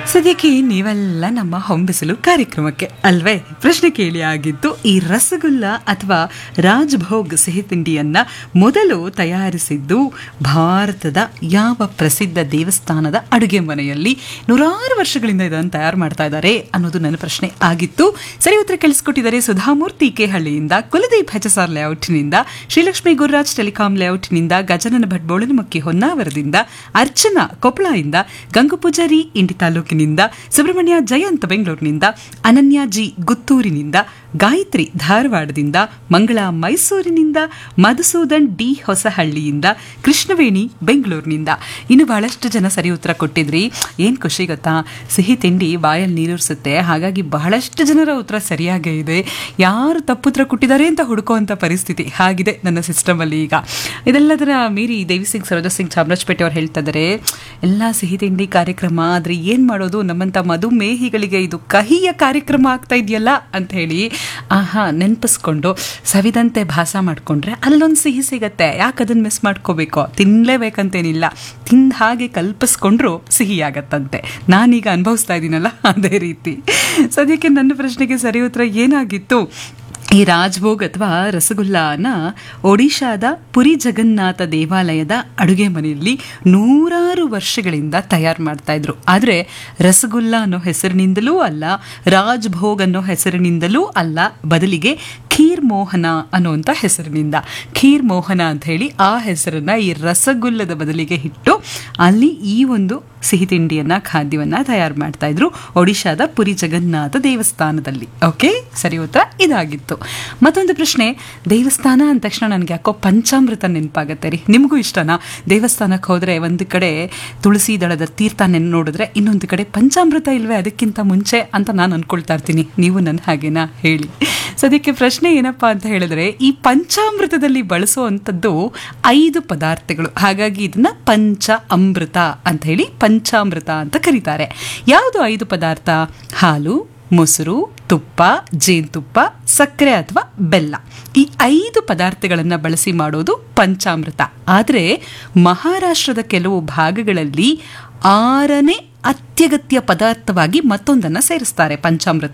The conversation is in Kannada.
ಸದ್ಯಕ್ಕೆ ನೀವೆಲ್ಲ ನಮ್ಮ ಹೊಂಬಿಸಲು ಕಾರ್ಯಕ್ರಮಕ್ಕೆ ಅಲ್ವೇ ಪ್ರಶ್ನೆ ಕೇಳಿ ಆಗಿತ್ತು ಈ ರಸಗುಲ್ಲ ಅಥವಾ ರಾಜ್ಭೋಗ್ ಸಿಹಿ ತಿಂಡಿಯನ್ನ ಮೊದಲು ತಯಾರಿಸಿದ್ದು ಭಾರತದ ಯಾವ ಪ್ರಸಿದ್ಧ ದೇವಸ್ಥಾನದ ಅಡುಗೆ ಮನೆಯಲ್ಲಿ ನೂರಾರು ವರ್ಷಗಳಿಂದ ಇದನ್ನು ತಯಾರು ಮಾಡ್ತಾ ಇದ್ದಾರೆ ಅನ್ನೋದು ನನ್ನ ಪ್ರಶ್ನೆ ಆಗಿತ್ತು ಸರಿ ಉತ್ತರ ಕಳಿಸ್ಕೊಟ್ಟಿದ್ದಾರೆ ಸುಧಾಮೂರ್ತಿ ಕೆಹಳ್ಳಿಯಿಂದ ಕುಲದೀಪ್ ಹೆಚಸಾರ್ ಲೇಔಟ್ನಿಂದ ಶ್ರೀಲಕ್ಷ್ಮಿ ಗುರುರಾಜ್ ಟೆಲಿಕಾಂ ಲೇಔಟ್ನಿಂದ ಗಜನನ ಭಟ್ ಬೋಳನಮಕ್ಕಿ ಹೊನ್ನಾವರದಿಂದ ಅರ್ಚನಾ ಕೊಪ್ಪಳದಿಂದ ಗಂಗು ಪೂಜಾರಿ ಇಂಡಿ ತಾಲೂಕಿನಿಂದ ಸುಬ್ರಹ್ಮಣ್ಯ ಜಯಂತ್ ಬೆಂಗಳೂರಿನಿಂದ ಅನನ್ಯ ಜಿ ಗುತ್ತೂರಿನಿಂದ ಗಾಯತ್ರಿ ಧಾರವಾಡದಿಂದ ಮಂಗಳ ಮೈಸೂರಿನಿಂದ ಮಧುಸೂದನ್ ಡಿ ಹೊಸಹಳ್ಳಿಯಿಂದ ಕೃಷ್ಣವೇಣಿ ಬೆಂಗಳೂರಿನಿಂದ ಇನ್ನು ಬಹಳಷ್ಟು ಜನ ಸರಿ ಉತ್ತರ ಕೊಟ್ಟಿದ್ರಿ ಏನು ಖುಷಿ ಗೊತ್ತಾ ಸಿಹಿ ತಿಂಡಿ ಬಾಯಲ್ಲಿ ನೀರೂರಿಸುತ್ತೆ ಹಾಗಾಗಿ ಬಹಳಷ್ಟು ಜನರ ಉತ್ತರ ಸರಿಯಾಗೇ ಇದೆ ಯಾರು ತಪ್ಪುತ್ತರ ಕೊಟ್ಟಿದ್ದಾರೆ ಅಂತ ಹುಡುಕುವಂಥ ಪರಿಸ್ಥಿತಿ ಹಾಗಿದೆ ನನ್ನ ಸಿಸ್ಟಮಲ್ಲಿ ಈಗ ಇದೆಲ್ಲದರ ಮೀರಿ ದೇವಿ ಸಿಂಗ್ ಸರೋಜಾ ಸಿಂಗ್ ಚಾಮರಾಜಪೇಟೆ ಅವ್ರು ಹೇಳ್ತಾ ಇದ್ದಾರೆ ಎಲ್ಲ ಸಿಹಿ ತಿಂಡಿ ಕಾರ್ಯಕ್ರಮ ಆದರೆ ಏನು ಮಾಡೋದು ನಮ್ಮಂಥ ಮಧುಮೇಹಿಗಳಿಗೆ ಇದು ಕಹಿಯ ಕಾರ್ಯಕ್ರಮ ಆಗ್ತಾ ಇದೆಯಲ್ಲ ಅಂತ ಹೇಳಿ ಆಹಾ ನೆನಪಿಸ್ಕೊಂಡು ಸವಿದಂತೆ ಭಾಸ ಮಾಡಿಕೊಂಡ್ರೆ ಅಲ್ಲೊಂದು ಸಿಹಿ ಸಿಗತ್ತೆ ಯಾಕೆ ಅದನ್ನು ಮಿಸ್ ಮಾಡ್ಕೋಬೇಕು ತಿನ್ನಲೇಬೇಕಂತೇನಿಲ್ಲ ತಿಂದ ಹಾಗೆ ಕಲ್ಪಿಸ್ಕೊಂಡ್ರು ಸಿಹಿ ಆಗತ್ತಂತೆ ನಾನೀಗ ಅನುಭವಿಸ್ತಾ ಇದ್ದೀನಲ್ಲ ಅದೇ ರೀತಿ ಸದ್ಯಕ್ಕೆ ನನ್ನ ಪ್ರಶ್ನೆಗೆ ಸರಿ ಉತ್ತರ ಏನಾಗಿತ್ತು ಈ ರಾಜ್ಭೋಗ್ ಅಥವಾ ರಸಗುಲ್ಲಾನ ಒಡಿಶಾದ ಪುರಿ ಜಗನ್ನಾಥ ದೇವಾಲಯದ ಅಡುಗೆ ಮನೆಯಲ್ಲಿ ನೂರಾರು ವರ್ಷಗಳಿಂದ ತಯಾರು ಮಾಡ್ತಾ ಇದ್ರು ಆದರೆ ರಸಗುಲ್ಲ ಅನ್ನೋ ಹೆಸರಿನಿಂದಲೂ ಅಲ್ಲ ರಾಜ್ಭೋಗ್ ಅನ್ನೋ ಹೆಸರಿನಿಂದಲೂ ಅಲ್ಲ ಬದಲಿಗೆ ಖೀರ್ ಮೋಹನ ಅನ್ನುವಂಥ ಹೆಸರಿನಿಂದ ಖೀರ್ ಮೋಹನ ಅಂತ ಹೇಳಿ ಆ ಹೆಸರನ್ನ ಈ ರಸಗುಲ್ಲದ ಬದಲಿಗೆ ಇಟ್ಟು ಅಲ್ಲಿ ಈ ಒಂದು ಸಿಹಿ ತಿಂಡಿಯನ್ನ ಖಾದ್ಯವನ್ನ ತಯಾರು ಮಾಡ್ತಾ ಇದ್ರು ಒಡಿಶಾದ ಪುರಿ ಜಗನ್ನಾಥ ದೇವಸ್ಥಾನದಲ್ಲಿ ಓಕೆ ಸರಿ ಉತ್ತರ ಇದಾಗಿತ್ತು ಮತ್ತೊಂದು ಪ್ರಶ್ನೆ ದೇವಸ್ಥಾನ ಅಂದ ತಕ್ಷಣ ನನಗೆ ಯಾಕೋ ಪಂಚಾಮೃತ ನೆನಪಾಗತ್ತೆ ರೀ ನಿಮಗೂ ಇಷ್ಟನಾ ದೇವಸ್ಥಾನಕ್ಕೆ ಹೋದ್ರೆ ಒಂದು ಕಡೆ ತುಳಸಿ ದಳದ ತೀರ್ಥ ನೆನ್ ನೋಡಿದ್ರೆ ಇನ್ನೊಂದು ಕಡೆ ಪಂಚಾಮೃತ ಇಲ್ವೇ ಅದಕ್ಕಿಂತ ಮುಂಚೆ ಅಂತ ನಾನು ಅನ್ಕೊಳ್ತಾ ಇರ್ತೀನಿ ನೀವು ನನ್ನ ಹಾಗೇನಾ ಹೇಳಿ ಸದ್ಯಕ್ಕೆ ಪ್ರಶ್ನೆ ಏನಪ್ಪಾ ಅಂತ ಹೇಳಿದ್ರೆ ಈ ಪಂಚಾಮೃತದಲ್ಲಿ ಬಳಸುವಂಥದ್ದು ಐದು ಪದಾರ್ಥಗಳು ಹಾಗಾಗಿ ಇದನ್ನ ಪಂಚ ಅಮೃತ ಅಂತ ಹೇಳಿ ಪಂಚಾಮೃತ ಅಂತ ಕರೀತಾರೆ ಯಾವುದು ಐದು ಪದಾರ್ಥ ಹಾಲು ಮೊಸರು ತುಪ್ಪ ಜೇನುತುಪ್ಪ ಸಕ್ಕರೆ ಅಥವಾ ಬೆಲ್ಲ ಈ ಐದು ಪದಾರ್ಥಗಳನ್ನು ಬಳಸಿ ಮಾಡೋದು ಪಂಚಾಮೃತ ಆದರೆ ಮಹಾರಾಷ್ಟ್ರದ ಕೆಲವು ಭಾಗಗಳಲ್ಲಿ ಆರನೇ ಅತ್ಯಗತ್ಯ ಪದಾರ್ಥವಾಗಿ ಮತ್ತೊಂದನ್ನು ಸೇರಿಸ್ತಾರೆ ಪಂಚಾಮೃತ